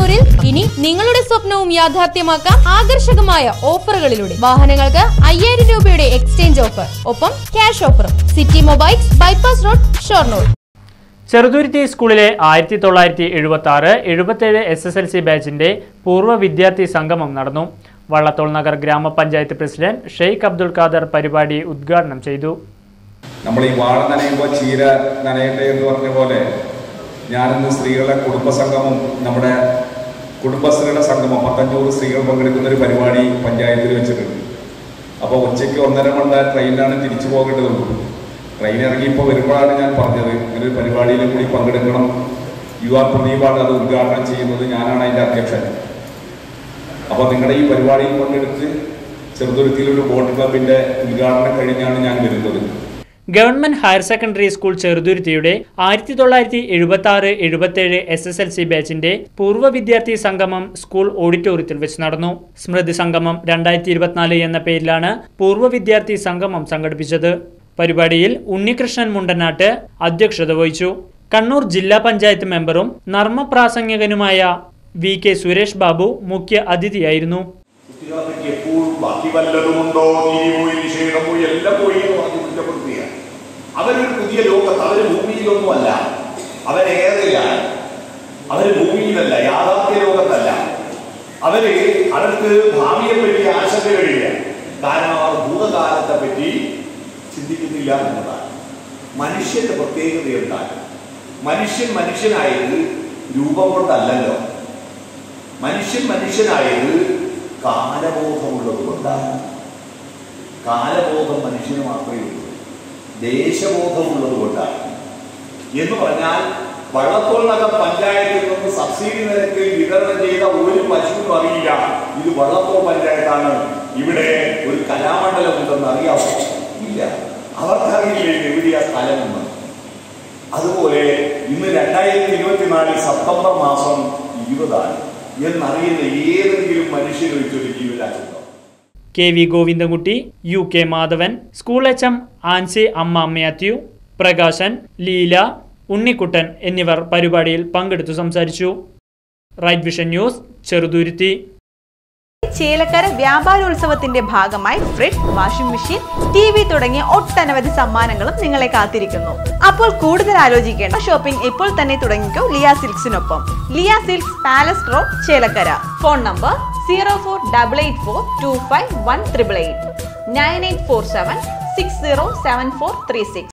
ചെറുതൂരിൽ ഇനി നിങ്ങളുടെ സ്വപ്നവും യാഥാർത്ഥ്യമാക്കാം ആകർഷകമായ ഓഫറുകളിലൂടെ വാഹനങ്ങൾക്ക് അയ്യായിരം രൂപയുടെ എക്സ്ചേഞ്ച് ഓഫർ ഒപ്പം ക്യാഷ് ഓഫറും City Mobiles bypass road Shornur Cheruthuruthy സ്കൂളിലെ ആയിരത്തി തൊള്ളായിരത്തി എഴുപത്തി ആറ് എഴുപത്തേഴ് എസ് എസ് എൽ സി ബാച്ചിന്റെ പൂർവ്വ വിദ്യാർത്ഥി സംഗമം നടന്നു വള്ളത്തോൾ നഗർ ഗ്രാമപഞ്ചായത്ത് പ്രസിഡന്റ് ഷെയ്ഖ് അബ്ദുൽ ഖാദർ പരിപാടി ഉദ്ഘാടനം ചെയ്തു നമ്മൾ ഈ വാഴ നനയുമ്പോൾ ചീര നനയട്ടെ എന്ന് പറഞ്ഞ പോലെ ഞാനിന്ന് സ്ത്രീകളുടെ കുടുംബ സംഗമം നമ്മുടെ കുടുംബശ്രീയുടെ സംഗമം പത്തഞ്ഞൂറ് സ്ത്രീകൾ പങ്കെടുക്കുന്ന ഒരു പരിപാടി പഞ്ചായത്തിൽ വെച്ചിട്ടുണ്ട് അപ്പോൾ ഉച്ചയ്ക്ക് ഒന്നര മണ്ട ട്രെയിനിലാണ് തിരിച്ചു പോകേണ്ടതുള്ളൂ ട്രെയിൻ ഇറങ്ങിയപ്പോൾ വരുമ്പോഴാണ് ഞാൻ പറഞ്ഞത് ഇങ്ങനെ ഒരു പരിപാടിയിൽ കൂടി പങ്കെടുക്കണം യു ആർ പ്രദീപാണ് അത് ഉദ്ഘാടനം ചെയ്യുന്നത് ഞാനാണ് അതിൻ്റെ അധ്യക്ഷൻ അപ്പോൾ നിങ്ങളുടെ ഈ പരിപാടിയിൽ പങ്കെടുത്ത് ചെറുതുരുത്തിയിലൊരു ബോട്ട് ക്ലബിൻ്റെ ഉദ്ഘാടനം കഴിഞ്ഞാണ് ഞാൻ വരുന്നത് ഗവൺമെന്റ് ഹയർ സെക്കൻഡറി സ്കൂൾ ചെറുതുരുത്തിയുടെ ആയിരത്തി തൊള്ളായിരത്തി എഴുപത്തി ആറ് എഴുപത്തേഴ് എസ് എസ് എൽ സി ബാച്ചിന്റെ പൂർവ്വ വിദ്യാർത്ഥി സംഗമം സ്കൂൾ ഓഡിറ്റോറിയത്തിൽ വെച്ച് നടന്നു സ്മൃതി സംഗമം രണ്ടായിരത്തി ഇരുപത്തിനാല് എന്ന പേരിലാണ് പൂർവ്വ വിദ്യാർത്ഥി സംഗമം സംഘടിപ്പിച്ചത് പരിപാടിയിൽ ഉണ്ണികൃഷ്ണൻ മുണ്ടനാട്ട് അധ്യക്ഷത വഹിച്ചു കണ്ണൂർ ജില്ലാ പഞ്ചായത്ത് മെമ്പറും നർമ്മപ്രാസംഗികനുമായ വി കെ സുരേഷ് ബാബു മുഖ്യ അതിഥിയായിരുന്നു കുട്ടികളൊക്കെ എപ്പോഴും ബാക്കി വല്ലതുമുണ്ടോ തിരി പോയി നിഷേധം പോയി എല്ലാം പോയി എന്ന് പറഞ്ഞ് കുറ്റപ്പെടുത്തുക അവരൊരു പുതിയ ലോകത്ത് അവര് ഭൂമിയിലൊന്നുമല്ല അവരേറെയാണ് അവര് ഭൂമിയിലല്ല യാഥാർത്ഥ്യ ലോകത്തല്ല അവര് അവർക്ക് ഭാവിയെ പറ്റി ആശങ്കകളില്ല കാരണം അവർ ഭൂതകാലത്തെ പറ്റി ചിന്തിക്കുന്നില്ല എന്നതാണ് മനുഷ്യന്റെ പ്രത്യേകത എന്താണ് മനുഷ്യൻ മനുഷ്യനായത് രൂപം കൊണ്ടല്ലല്ലോ മനുഷ്യൻ മനുഷ്യനായത് കാലബോധമുള്ളത് കൊണ്ടാണ് കാലബോധം മനുഷ്യന് മാത്രമേ ഉള്ളൂ ദേശബോധമുള്ളത് കൊണ്ടാണ് എന്ന് പറഞ്ഞാൽ വള്ളത്തോൾ നഗർ പഞ്ചായത്തിൽ നിന്ന് സബ്സിഡി നിരക്കിൽ വിതരണം ചെയ്ത ഒരു പശുവിനും അറിയില്ല ഇത് വള്ളത്തോൾ പഞ്ചായത്താണ് ഇവിടെ ഒരു കലാമണ്ഡലം ഉണ്ടെന്ന് അറിയാമോ ഇല്ല അവർക്കറിയില്ല ഇത് എവിടെയാ സ്ഥലമെന്ന് അതുപോലെ ഇന്ന് രണ്ടായിരത്തി ഇരുപത്തിനാലിൽ സെപ്റ്റംബർ മാസം ഇരുപതാണ് എന്നറിയുന്ന ഏതെങ്കിലും മനുഷ്യന് വെച്ചൊരു ജീവരാശുണ്ടോ K V Govindankutty U K Madhavan school H M Ancy അമ്മ മാത്യു പ്രകാശൻ ലീല ഉണ്ണിക്കുട്ടൻ എന്നിവർ പരിപാടിയിൽ പങ്കെടുത്തു സംസാരിച്ചു Right Vision News Cheruthuruthy Chelakkara വ്യാപാരോത്സവത്തിന്റെ ഭാഗമായി fridge washing machine T V തുടങ്ങിയ ഒട്ടനവധി സമ്മാനങ്ങളും നിങ്ങളെ കാത്തിരിക്കുന്നു അപ്പോൾ കൂടുതൽ ആലോചിക്കേണ്ട ഷോപ്പിംഗ് ഇപ്പോൾ തന്നെ തുടങ്ങിക്കോ ലിയ സിൽക്സിനൊപ്പം Liya silks palace road Chelakkara phone number zero four double eight four two five one triple eight nine eight four seven six zero seven four three six